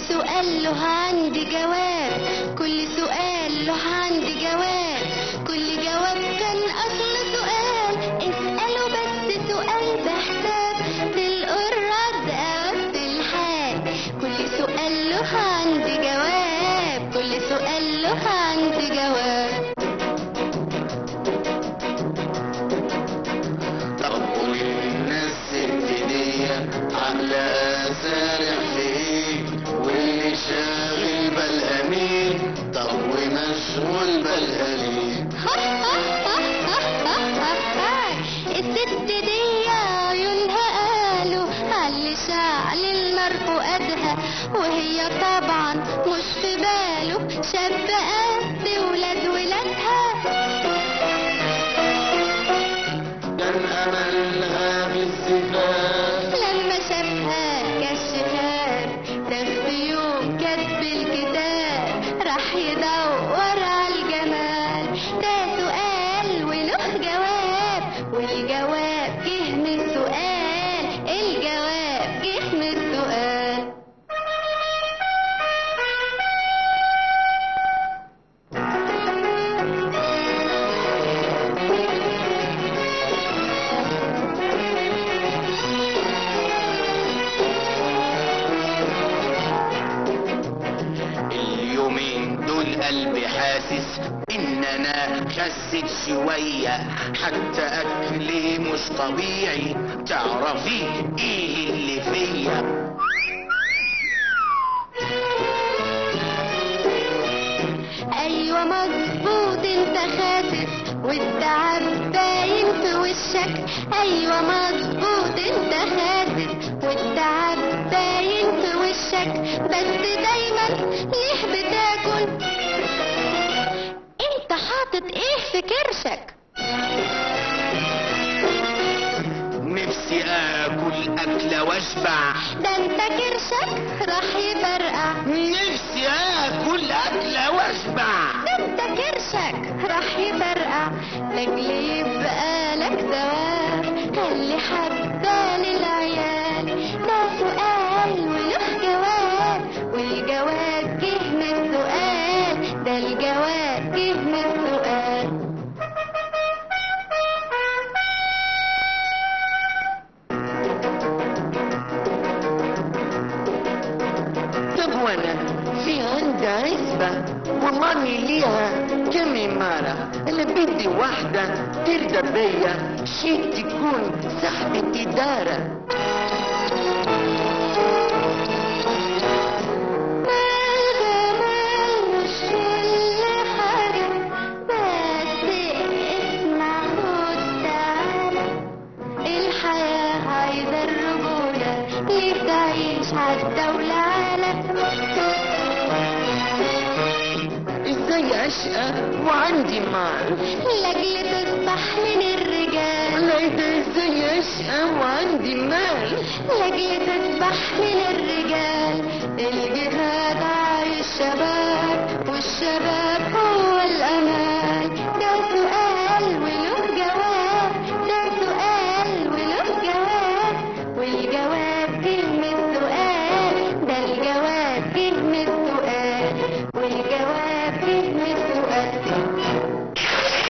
سؤال له عندي جواب كل سؤال له عندي جواب كل جواب كان أصل سؤال اسأله بس سؤال بحساب تلقوا الرد أو في الحال كل سؤال له عندي جواب كل سؤال له عندي جواب طب والناس الدنيا عاملة سارح في ايه واللي شاغل بالها مين طب ومشغول بالها ليه الست دي عيونها قالوا على شعل النار فؤادها وهي طبعا مش في باله شاب قد ولاد ولادها كان املها بالزفاف لما شافها كالشهاب ده في يوم كتب الكتاب راح يدور على الجمال ده سؤال وله جواب والجواب جه من السؤال الجواب جه من السؤال اليومين دول قلبي حاسس ان انا خسيت شوية حتى اكلي مش طبيعي تعرفي ايه اللي فيا ايوه مظبوط انت خاسس والتعب باين في وشك ايوه مظبوط انت خاسس والتعب باين في وشك بس دايما ليه بتاكل انت حاطط ايه في كرشك نفسي اكل اكلة واشبع ده انت كرشك راح يفرقع نفسي اكل اكلة واشبع ده انت كرشك راح يفرقع لاجل يبقى لك دوام خلي حبة للعيال ده سؤال وله جواب والجواب جه من السؤال ده الجواب جه من السؤال طب وانا في عندي عزبة ومامي ليها كم إمارة أنا بدي واحدة ترضى بيا شي تكون صاحبة إدارة الجمال مش كل حاجة بس اسمع خد تعالى الحياة عايزة الرجولة ليه تعيش عالدولة عالم إزاي أشقى وعندي مال لاجل تصبح من الرجال ولا إذا إزاي أشقى وعندي مال لاجل تصبح من الرجال الجهاد عايش شباب والشباب هو الأمان ده